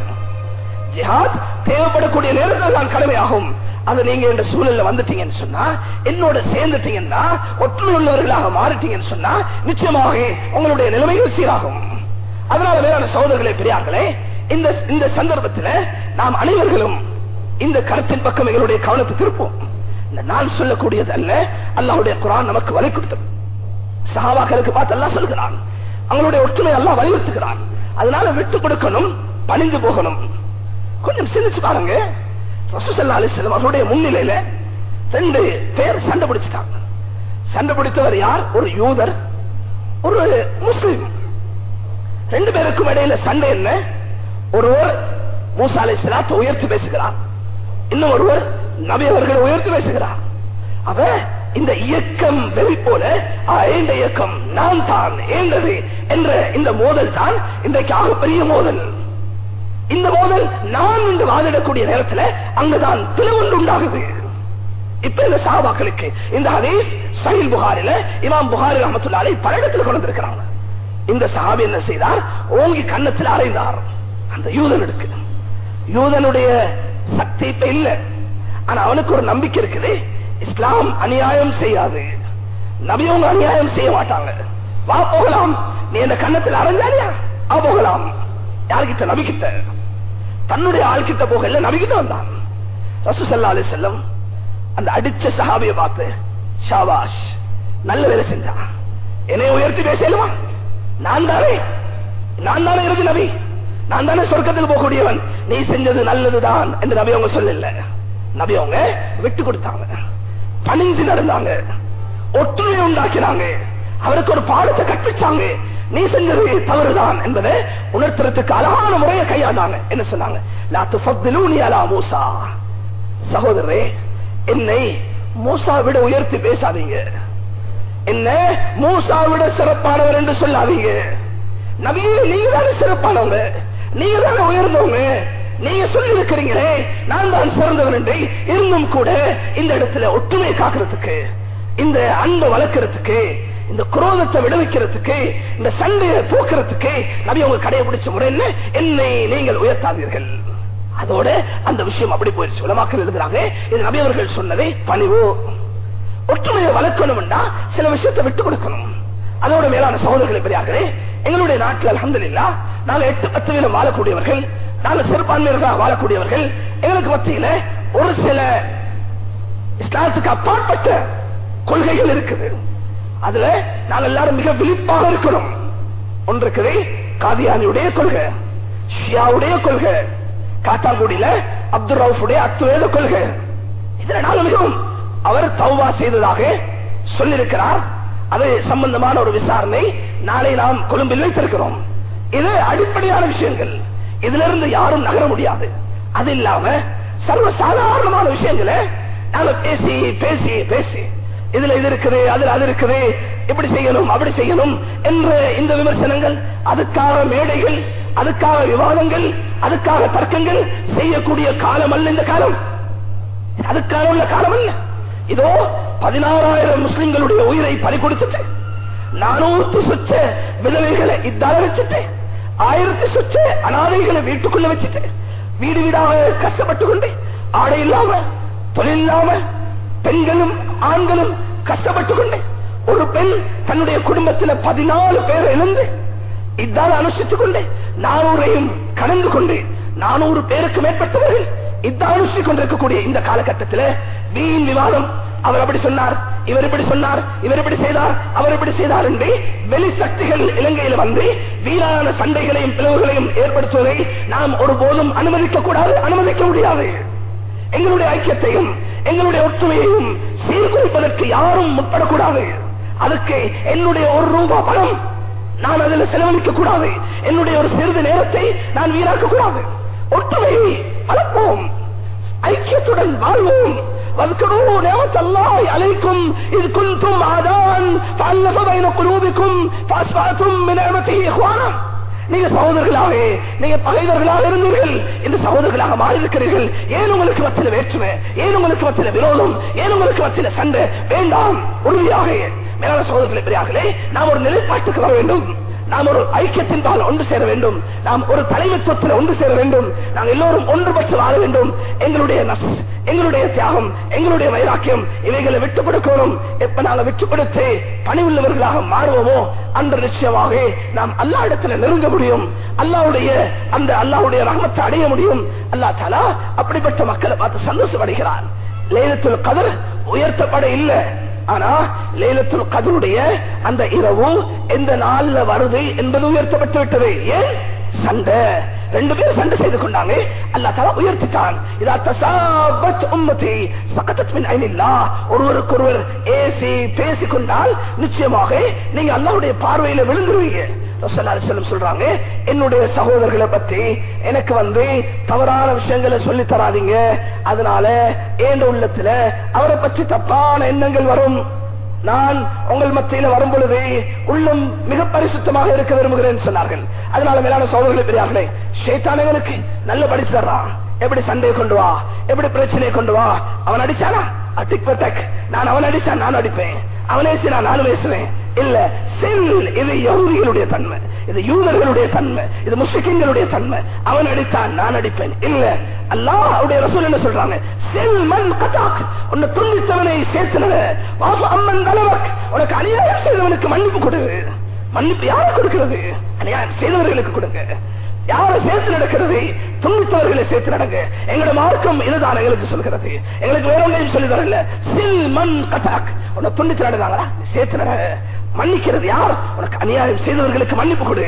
ஜிஹாத் தேவைப்படக்கூடிய நேரத்தில் தான் கடமையாகும் அது நீங்க இந்த சூழல்ல வந்துட்டீங்கன்னு சொன்னா என்னோட சேர்ந்துட்டீங்கன்னா ஒற்றுமை உள்ளவர்களாக மாறிட்டீங்கன்னு சொன்னா நிச்சயமாக உங்களுடைய நிலைமைகள் சீராகும் அதனால வேறான சகோதரர்களே பெரியார்களே இந்த இந்த சந்தர்ப்பத்தில் நாம் அனைவர்களும் இந்த கருத்தின் பக்கம் எங்களுடைய கவனத்தை திருப்போம் இந்த நான் சொல்லக்கூடியது அல்ல அல்லாவுடைய குரான் நமக்கு வலை கொடுத்தது சகாவாக்களுக்கு பார்த்து அல்லா சொல்கிறான் அவங்களுடைய ஒற்றுமை எல்லாம் வலியுறுத்துகிறான் அதனால விட்டு கொடுக்கணும் பணிந்து போகணும் கொஞ்சம் சிந்திச்சு பாருங்க ரசூசல்லா அலிஸ்லாம் அவருடைய முன்னிலையில ரெண்டு பேர் சண்டை பிடிச்சிட்டாங்க சண்டை பிடித்தவர் யார் ஒரு யூதர் ஒரு முஸ்லிம் ரெண்டு பேருக்கும் இடையில சண்டை என்ன ஒருவர் மூசா அலை சிலாத்தை உயர்த்தி பேசுகிறார் இன்னும் ஒருவர் நபி அவர்களை உயர்த்தி பேசுகிறார் அவ இந்த இயக்கம் வெறி போல இந்த இயக்கம் நான் தான் ஏண்டது என்ற இந்த மோதல் தான் இன்றைக்கு ஆகப்பெரிய மோதல் இந்த மோதல் நான் என்று வாதிடக்கூடிய நேரத்தில் அங்குதான் பிளவொன்று உண்டாகுது இப்ப இந்த சாபாக்களுக்கு இந்த ஹதீஸ் சஹில் புகாரில இமாம் புகாரி ரஹமத்துல்லாலை பல இடத்துல கொண்டு வந்திருக்கிறாங்க இந்த சஹாபி என்ன செய்தார் ஓங்கி கன்னத்தில் அறைந்தார் அந்த யூதனுக்கு யூதனுடைய சக்தி இப்ப இல்ல ஆனா அவனுக்கு ஒரு நம்பிக்கை இருக்குது இஸ்லாம் அநியாயம் செய்யாது நபியவங்க அநியாயம் செய்ய மாட்டாங்க வா போகலாம் நீ இந்த கன்னத்தில் அரைஞ்சாரியா வா போகலாம் யாருக்கிட்ட நபிக்கிட்ட தன்னுடைய ஆள்கிட்ட போகல நபிக்கிட்ட வந்தான் ரசூசல்லா அலி செல்லம் அந்த அடிச்ச சஹாபிய பார்த்து ஷாபாஷ் நல்ல வேலை செஞ்சான் என்னை உயர்த்தி பேசலுமா நான் தானே நான் தானே இறுதி நபி நான் தானே சொர்க்கத்தில் போகக்கூடியவன் நீ செஞ்சது நல்லதுதான் என்று நபி அவங்க சொல்லல நபி அவங்க விட்டு கொடுத்தாங்க பணிஞ்சு நடந்தாங்க ஒற்றுமை உண்டாக்கினாங்க அவருக்கு ஒரு பாடத்தை கற்பிச்சாங்க நீ செஞ்சது தவறுதான் என்பதை உணர்த்துறதுக்கு அழகான முறையை கையாண்டாங்க என்ன சொன்னாங்க லா துஃபத்திலூனி அலா மூசா சகோதரரே என்னை மூசா விட உயர்த்தி பேசாதீங்க என்ன மூசா விட சிறப்பானவர் என்று சொல்லாதீங்க நபியே நீங்க தானே சிறப்பானவங்க நீங்க தானே உயர்ந்தவங்க நீங்க சொல்லி இருக்கிறீங்களே நான் தான் சிறந்தவன் என்று இருந்தும் கூட இந்த இடத்துல ஒற்றுமை காக்கிறதுக்கு இந்த அன்பை வளர்க்கறதுக்கு இந்த குரோதத்தை விடுவிக்கிறதுக்கு இந்த சண்டையை போக்குறதுக்கு நபி அவங்க கடைபிடிச்ச முறை என்ன என்னை நீங்கள் உயர்த்தாதீர்கள் அதோட அந்த விஷயம் அப்படி போயிருச்சு உலமாக்கள் எழுதுறாங்க இது நபி அவர்கள் சொன்னதை பணிவு ஒற்றுமையை வளர்க்கணும்னா சில விஷயத்தை விட்டு கொடுக்கணும் அதோட மேலான சகோதரர்களை பெரியார்களே எங்களுடைய நாட்டில் அலமதுல்லா நாங்க எட்டு பத்து வீதம் வாழக்கூடியவர்கள் நாங்க சிறுபான்மையர்களாக வாழக்கூடியவர்கள் எங்களுக்கு மத்தியில ஒரு சில இஸ்லாத்துக்கு அப்பாற்பட்ட கொள்கைகள் இருக்குது அதுல நாங்கள் எல்லாரும் மிக விழிப்பாக இருக்கணும் ஒன்று இருக்குது காதியானியுடைய கொள்கை ஷியாவுடைய கொள்கை காத்தாங்குடியில அப்துல் ரவுஃபுடைய அத்துவேத கொள்கை இதுல நாங்கள் மிகவும் அவர் தௌவா செய்ததாக சொல்லியிருக்கிறார் அது சம்பந்தமான ஒரு விசாரணை நாளை நாம் கொழும்பில் வைத்திருக்கிறோம் இது அடிப்படையான விஷயங்கள் இதுல இருந்து யாரும் நகர முடியாது அது இல்லாம சர்வ சாதாரணமான விஷயங்களை நாங்க பேசி பேசி பேசி இதுல இது இருக்குது அதுல அது இருக்குது இப்படி செய்யணும் அப்படி செய்யணும் என்ற இந்த விமர்சனங்கள் அதுக்காக மேடைகள் அதுக்காக விவாதங்கள் அதுக்காக தர்க்கங்கள் செய்யக்கூடிய காலம் அல்ல இந்த காலம் அதுக்காக உள்ள காலம் அல்ல இதோ பதினாறாயிரம் முஸ்லிம்களுடைய உயிரை பறி கொடுத்துட்டு நானூத்தி சொச்ச விதவைகளை இதால வச்சுட்டு ஆயிரத்தி சொச்ச அனாதைகளை வீட்டுக்குள்ள வச்சுட்டு வீடு வீடாக கஷ்டப்பட்டு கொண்டு ஆடை இல்லாம தொழில் இல்லாம பெண்களும் ஆண்களும் கஷ்டப்பட்டு கொண்டு ஒரு பெண் தன்னுடைய குடும்பத்தில் பதினாலு பேர் இழந்து இதால் அனுஷ்டித்துக் கொண்டு நானூறையும் கடந்து கொண்டு நானூறு பேருக்கு மேற்பட்டவர்கள் இதான் அனுஷ்டிக் கொண்டிருக்கக்கூடிய இந்த காலகட்டத்தில் வீண் விவாதம் அவர் அப்படி சொன்னார் இவர் இப்படி சொன்னார் இவர் இப்படி செய்தார் அவர் இப்படி செய்தார் என்று வெளி சக்திகள் இலங்கையில் வந்து வீணான சண்டைகளையும் பிளவுகளையும் ஏற்படுத்துவதை நாம் ஒருபோதும் அனுமதிக்க கூடாது அனுமதிக்க முடியாது எங்களுடைய ஐக்கியத்தையும் எங்களுடைய ஒற்றுமையையும் சீர்குலைப்பதற்கு யாரும் முற்படக்கூடாது அதுக்கு என்னுடைய ஒரு ரூபா பணம் நான் அதில் செலவழிக்க கூடாது என்னுடைய ஒரு சிறிது நேரத்தை நான் வீணாக்க கூடாது ஒற்றுமையை வளர்ப்போம் ஐக்கியத்துடன் வாழ்வோம் واذكروا نعمة الله عليكم إذ كنتم عداء فألف بين قلوبكم فأصبحتم بنعمته إخوانا நீங்க சகோதரர்களாக நீங்க பகைவர்களாக இருந்தீர்கள் இந்த சகோதரர்களாக மாறியிருக்கிறீர்கள் ஏன் உங்களுக்கு மத்தில வேற்றுமை ஏன் உங்களுக்கு மத்தில விரோதம் ஏன் உங்களுக்கு மத்தில சண்டை வேண்டாம் உறுதியாக மேலான சகோதரர்களை பெரியார்களே நாம் ஒரு நிலைப்பாட்டுக்கு வர வேண்டும் நாம் ஒரு ஐக்கியத்தின் பால் ஒன்று சேர வேண்டும் நாம் ஒரு தலைமைத்துவத்தில் ஒன்று சேர வேண்டும் நாம் எல்லோரும் ஒன்றுபட்டு வாழ வேண்டும் எங்களுடைய நஸ் எங்களுடைய தியாகம் எங்களுடைய வைராக்கியம் இவைகளை விட்டு கொடுக்கணும் எப்ப நாங்க விட்டு கொடுத்து பணிவுள்ளவர்களாக மாறுவோமோ அன்று நிச்சயமாக நாம் அல்லா இடத்துல நெருங்க முடியும் அல்லாவுடைய அந்த அல்லாவுடைய ரகமத்தை அடைய முடியும் அல்லா தாலா அப்படிப்பட்ட மக்களை பார்த்து சந்தோஷம் அடைகிறான் லேலத்தில் கதர் உயர்த்தப்பட இல்லை ஆனா லேலத்துல் கதருடைய அந்த இரவு எந்த நாள்ல வருது என்பது உயர்த்தப்பட்டு விட்டது ஏன் சண்டை ரெண்டு பேரும் சண்டை செய்து கொண்டாங்க அல்லா தலா உயர்த்திட்டான் இதா தசாபத் உம்மதி சகதத் மின் ஐனில்லா ஒருவருக்கு ஒருவர் ஏசி பேசிக் கொண்டால் நிச்சயமாக நீங்க அல்லாவுடைய பார்வையில விழுந்துருவீங்க சொல்றாங்க என்னுடைய சகோதரர்களை பத்தி எனக்கு வந்து தவறான விஷயங்களை சொல்லி தராதீங்க அதனால ஏண்ட உள்ளத்துல அவரை பற்றி தப்பான எண்ணங்கள் வரும் நான் உங்கள் மத்தியில வரும் பொழுது உள்ளம் மிக பரிசுத்தமாக இருக்க விரும்புகிறேன் சொன்னார்கள் அதனால மேலான சோதரர்களை பெரியார்களே சேத்தானங்களுக்கு நல்ல படிச்சு தர்றான் எப்படி சண்டையை கொண்டு வா எப்படி பிரச்சனையை கொண்டு வா அவன் அடிச்சானா அட்டிக் பட்டக் நான் அவன் அடிச்சான் நான் அடிப்பேன் அவன் ஏசினா நானும் பேசுவேன் இல்ல செல் இது யகுதிகளுடைய தன்மை இது யூதர்களுடைய தன்மை இது முஸ்லிம்களுடைய தன்மை அவன் அடித்தான் நான் அடிப்பேன் இல்ல அல்லாஹ் அவருடைய ரசூல் என்ன சொல்றாங்க செல் மண் கதாக் உன்னை துண்டித்தவனை சேர்த்துனவ வாசு அம்மன் தலைவக் உனக்கு அநியாயம் செய்தவனுக்கு மன்னிப்பு கொடு மன்னிப்பு யாரை கொடுக்கிறது அநியாயம் செய்தவர்களுக்கு கொடுங்க யாரை சேர்த்து நடக்கிறது துணித்தவர்களை சேர்த்து நடங்க எங்களோட மார்க்கம் இதுதான் எங்களுக்கு சொல்கிறது எங்களுக்கு வேற ஒன்றையும் சொல்லி தரல சில் மண் கட்டாக் உன்னை துண்டித்து நடந்தாங்களா சேர்த்து நட மன்னிக்கிறது யார் உனக்கு அநியாயம் செய்தவர்களுக்கு மன்னிப்பு கொடு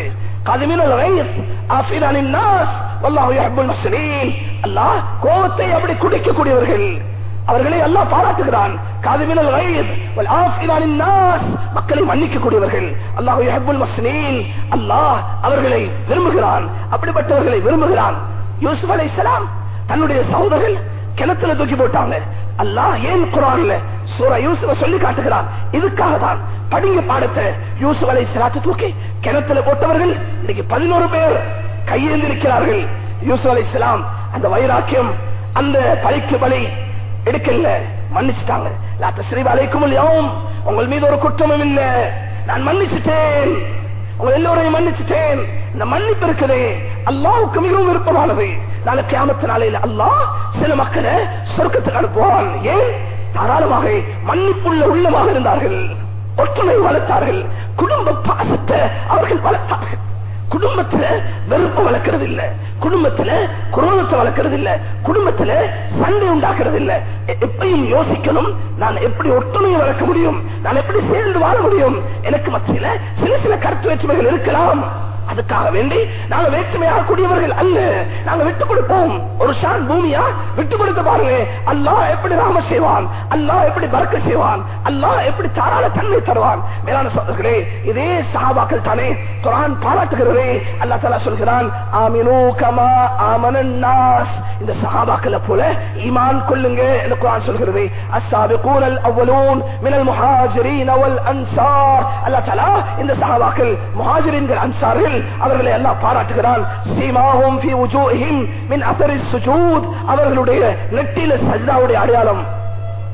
அல்லாஹ் கோபத்தை அப்படி குடிக்கக்கூடியவர்கள் அவர்களை எல்லாம் பாராட்டுகிறான் காதுமினல் வயது மக்களை மன்னிக்கக்கூடியவர்கள் அல்லாஹ் யஹ்புல் மஸ்னீன் அல்லாஹ் அவர்களை விரும்புகிறான் அப்படிப்பட்டவர்களை விரும்புகிறான் யூசுப் அலைஹிஸ்ஸலாம் தன்னுடைய சகோதரர்கள் கிணத்துல தூக்கி போட்டாங்க அல்லாஹ் ஏன் குரான்ல சூரா யூசுவ சொல்லி காட்டுகிறான் இதுக்காக தான் படிங்க பாடத்தை யூசுப் அலை சிலாத்து தூக்கி கிணத்துல போட்டவர்கள் இன்னைக்கு பதினோரு பேர் கையேந்திருக்கிறார்கள் யூசுப் அலை அந்த வைராக்கியம் அந்த பலிக்கு பலி எடுக்கல மன்னிச்சுட்டாங்க அலைக்கும் உங்கள் மீது ஒரு குற்றமும் இல்ல நான் மன்னிச்சுட்டேன் உங்க எல்லோரையும் மன்னிச்சுட்டேன் இந்த மன்னிப்பு இருக்குது அல்லாவுக்கு மிகவும் விருப்பமானது நாளை கியாமத்து நாளையில் அல்லாஹ் சில மக்களை சொர்க்கத்துக்கு அனுப்புவான் ஏன் தாராளமாக மன்னிப்புள்ள உள்ளமாக இருந்தார்கள் ஒற்றுமை வளர்த்தார்கள் குடும்ப பாசத்தை அவர்கள் வளர்த்தார்கள் குடும்பத்துல வெறுப்பு வளர்க்கறது இல்ல குடும்பத்துல குரோதத்தை வளர்க்கறது இல்ல குடும்பத்துல சண்டை உண்டாக்குறது இல்ல எப்பயும் யோசிக்கணும் நான் எப்படி ஒற்றுமையை வளர்க்க முடியும் நான் எப்படி சேர்ந்து வாழ முடியும் எனக்கு மத்தியில சில சில கருத்து வேற்றுமைகள் இருக்கலாம் அதுக்காக வேண்டி நாங்க வேற்றுமையாக கூடியவர்கள் அல்ல நாங்க விட்டு கொடுப்போம் ஒரு ஷான் பூமியா விட்டு கொடுத்து பாருங்க அல்லாஹ் எப்படி ராம செய்வான் அல்லாஹ் எப்படி பறக்க செய்வான் அல்லாஹ் எப்படி தாராள தன்மை தருவான் மேலான சோதர்களே இதே சஹாபாக்கள் தானே குரான் பாராட்டுகிறதே அல்லா தலா சொல்கிறான் ஆமினு கமா ஆமனன் நாஸ் இந்த சஹாபாக்களை போல ஈமான் கொள்ளுங்க என்று குரான் சொல்கிறது அஸ்ஸாபிகூன் அல் அவ்வலூன் மினல் முஹாஜிரீன் அவல் அன்சார் அல்லா தலா இந்த சஹாபாக்கள் முஹாஜிரீன்கள் அன்சார்கள் அவர்களை எல்லாம் பாராட்டுகிறான் சீமாவும் ஃபி உஜூஹிம் மின் அஸரி சுஜூத் அவர்களுடைய நெற்றியில சஜ்தாவுடைய அடையாளம்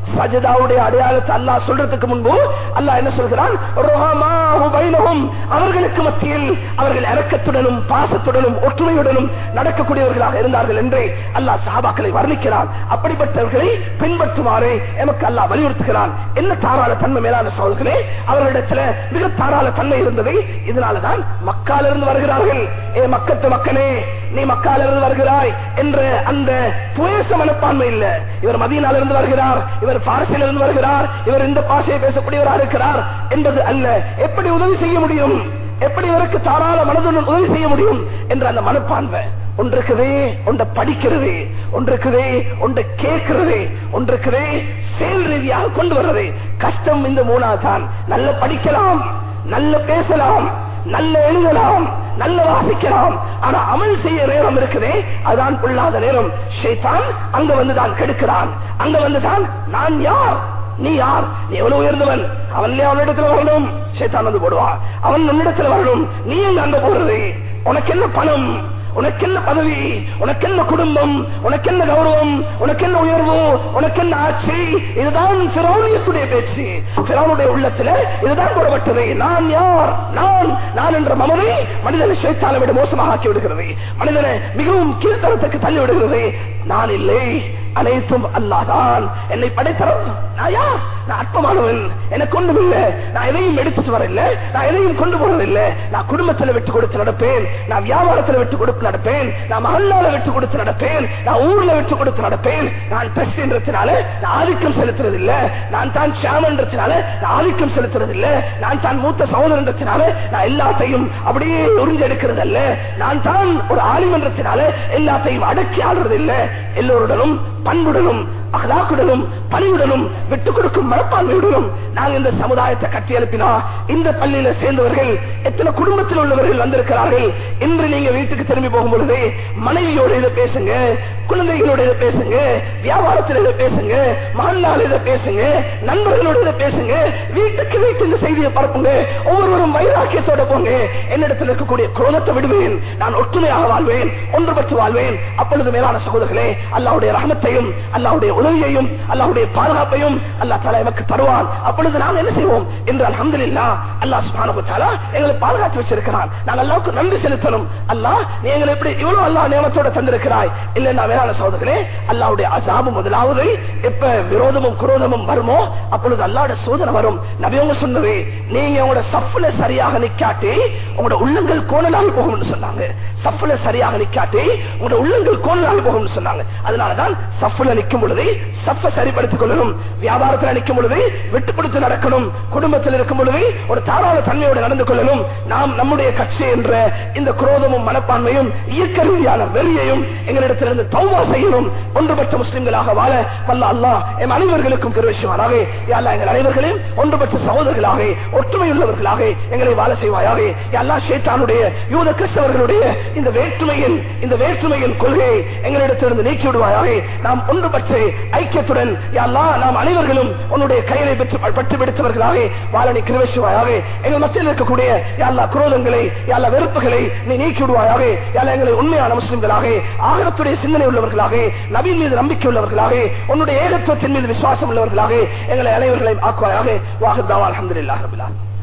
சஜதாவுடைய அடையாளத்தை அல்லாஹ் சொல்றதுக்கு முன்பு அல்லாஹ் என்ன சொல்கிறான் ருஹமாஹு பைனஹும். அவர்களுக்கு மத்தியில் அவர்கள் இரக்கத்துடனும் பாசத்துடனும் ஒற்றுமையுடனும் நடக்கக்கூடியவர்களாக இருந்தார்கள் என்று அல்லாஹ் சஹாபாக்களை வர்ணிக்கிறான் அப்படிப்பட்டவர்களை பின்பற்றுமாறு எமக்கு அல்லாஹ் வலியுறுத்துகிறான் என்ன தாராள தன்மை மேலான சோழர்களே அவர்களிடத்துல மிக தாராள தன்மை இருந்தது இதனாலதான் மக்காலிருந்து வருகிறார்கள் ஏ மக்கத்து மக்களே நீ மக்காலிருந்து வருகிறாய் என்ற அந்த துவேச மனப்பான்மை இல்ல இவர் மதியனாலிருந்து வருகிறார் இவர் பாரசியிலிருந்து வருகிறார் இவர் இந்த பாஷையை பேசக்கூடியவராக இருக்கிறார் என்பது அல்ல எப்படி உதவி செய்ய முடியும் எப்படி இவருக்கு தாராள மனதுடன் உதவி செய்ய முடியும் என்ற அந்த மனப்பான்மை ஒன்றுக்குதே ஒன்றை படிக்கிறது ஒன்றுக்குதே ஒன்றை கேட்கிறது ஒன்றுக்குதே செயல் ரீதியாக கொண்டு வர்றது கஷ்டம் இந்த மூணாவது தான் நல்ல படிக்கலாம் நல்ல பேசலாம் நல்ல எழுதலாம் நல்ல வாசிக்கலாம் ஆனா அமல் செய்ய நேரம் இருக்குதே அதுதான் கொள்ளாத நேரம் ஷைத்தான் அங்க வந்துதான் கெடுக்கிறான் அங்க வந்துதான் நான் யார் நீ யார் நீ எவ்வளவு உயர்ந்தவன் அவன் அவனிடத்துல வரணும் ஷைத்தான் வந்து போடுவான் அவன் உன்னிடத்துல வரணும் நீ எங்க அங்க போறது உனக்கு என்ன பணம் உனக்கு என்ன பதவி உனக்கு என்ன குடும்பம் உனக்கு என்ன கௌரவம் உனக்கு என்ன உயர்வு உனக்கு என்ன ஆட்சி இதுதான் பிறவுடைய பேச்சு பிறவுடைய உள்ளத்துல இதுதான் போடப்பட்டது நான் யார் நான் நான் என்ற மமதை மனிதனை சுயத்தால விட மோசமாக ஆக்கி விடுகிறது மனிதனை மிகவும் கீழ்த்தரத்துக்கு தள்ளி விடுகிறது நான் இல்லை அனைத்தும் அல்லாதான் என்னை படைத்தரம் நான் யார் நான் அற்பமானவன் எனக்கு ஒன்றும் இல்லை நான் எதையும் எடுத்துட்டு வரல நான் எதையும் கொண்டு போறதில்லை நான் குடும்பத்துல விட்டு கொடுத்து நடப்பேன் நான் வியாபாரத்துல விட்டு கொடுத்து நடப்பேன் நான் மகளால விட்டு கொடுத்து நடப்பேன் நான் ஊர்ல விட்டு கொடுத்து நடப்பேன் நான் பிரசிடன்றதுனால நான் ஆதிக்கம் செலுத்துறது இல்ல நான் தான் சாமன்றதுனால நான் ஆதிக்கம் செலுத்துறது இல்ல நான் தான் மூத்த சகோதரன்றதுனால நான் எல்லாத்தையும் அப்படியே உறிஞ்செடுக்கிறது அல்ல நான் தான் ஒரு ஆலிமன்றத்தினால எல்லாத்தையும் அடக்கி ஆடுறது இல்ல எல்லோருடனும் பண்புடனும் அகலாக்குடனும் பணிவுடனும் விட்டுக் கொடுக்கும் மனப்பான்மையுடனும் நாங்கள் இந்த சமுதாயத்தை கட்டி எழுப்பினா இந்த பள்ளியில சேர்ந்தவர்கள் எத்தனை குடும்பத்தில் உள்ளவர்கள் வந்திருக்கிறார்கள் இன்று நீங்க வீட்டுக்கு திரும்பி போகும் பொழுது மனைவியோட இதை பேசுங்க குழந்தைகளோட இதை பேசுங்க வியாபாரத்தில் இதை பேசுங்க மகளால் இதை பேசுங்க நண்பர்களோட இதை பேசுங்க வீட்டுக்கு வீட்டு இந்த செய்தியை பரப்புங்க ஒவ்வொருவரும் வைராக்கியத்தோட போங்க என்னிடத்தில் இருக்கக்கூடிய குரோதத்தை விடுவேன் நான் ஒற்றுமையாக வாழ்வேன் ஒன்றுபட்டு வாழ்வேன் அப்பொழுது மேலான சகோதரர்களே அல்லாவுடைய ரகமத்தையும் அல்லாவுடைய உதவியையும் அல்லாவுடைய பாதுகாப்பையும் அல்லா தலா எமக்கு தருவான் அப்பொழுது நாம் என்ன செய்வோம் என்று அலமதுல்லா அல்லா சுபானுத்தாலா எங்களை பாதுகாத்து வச்சிருக்கிறான் நாங்கள் அல்லாவுக்கு நன்றி செலுத்தணும் அல்லா நீ எங்களை எப்படி இவ்வளவு அல்லா நியமத்தோட தந்திருக்கிறாய் இல்லைன்னா வேளாண் சகோதரர்களே அல்லாவுடைய அசாபு முதலாவது எப்ப விரோதமும் குரோதமும் வருமோ அப்பொழுது அல்லாட சோதனை வரும் நபியவங்க சொன்னது நீங்க உங்களோட சஃப்ல சரியாக நிக்காட்டி உங்களோட உள்ளங்கள் கோணலாக போகும்னு சொன்னாங்க சஃப்ல சரியாக நிக்காட்டி உங்களோட உள்ளங்கள் கோணலாக போகும்னு சொன்னாங்க அதனாலதான் சஃப்ல நிக்கும் பொழுது சஃப சரிப்படுத்திக் கொள்ளணும் வியாபாரத்தில் நிற்கும் பொழுது விட்டு கொடுத்து நடக்கணும் குடும்பத்தில் இருக்கும் பொழுது ஒரு தாராள தன்மையோடு நடந்து கொள்ளணும் நாம் நம்முடைய கட்சி என்ற இந்த குரோதமும் மனப்பான்மையும் இயற்கை ரீதியான வெறியையும் எங்களிடத்திலிருந்து தௌவா செய்யணும் ஒன்றுபட்ட முஸ்லிம்களாக வாழ வல்ல அல்லாஹ் எம் அனைவர்களுக்கும் கருவிஷமானாக யாழ்லா எங்கள் அனைவர்களையும் ஒன்றுபட்ட சகோதரர்களாக ஒற்றுமையுள்ளவர்களாக எங்களை வாழ செய்வாயாக எல்லா ஷேத்தானுடைய யூத கிறிஸ்தவர்களுடைய இந்த வேற்றுமையின் இந்த வேற்றுமையின் கொள்கையை எங்களிடத்திலிருந்து நீக்கி விடுவாயாக நாம் ஒன்றுபட்டு ஐக்கியத்துடன் யாழ்லா நாம் அனைவர்களும் உன்னுடைய கையிலை பெற்று பட்டு பிடித்தவர்களாக வாழனை கிருவேசுவாயாக எங்கள் மத்தியில் இருக்கக்கூடிய யாழ்லா குரோதங்களை யாழ்லா வெறுப்புகளை நீ நீக்கி விடுவாயாக யாழ்லா எங்களை உண்மையான முஸ்லிம்களாக ஆகரத்துடைய சிந்தனை உள்ளவர்களாக நவீன் மீது நம்பிக்கை உள்ளவர்களாக உன்னுடைய ஏகத்துவத்தின் மீது விசுவாசம் உள்ளவர்களாக எங்களை அனைவர்களையும் ஆக்குவாயாக வாகத்தாவா அலமதுல்லாஹ் ரபிலா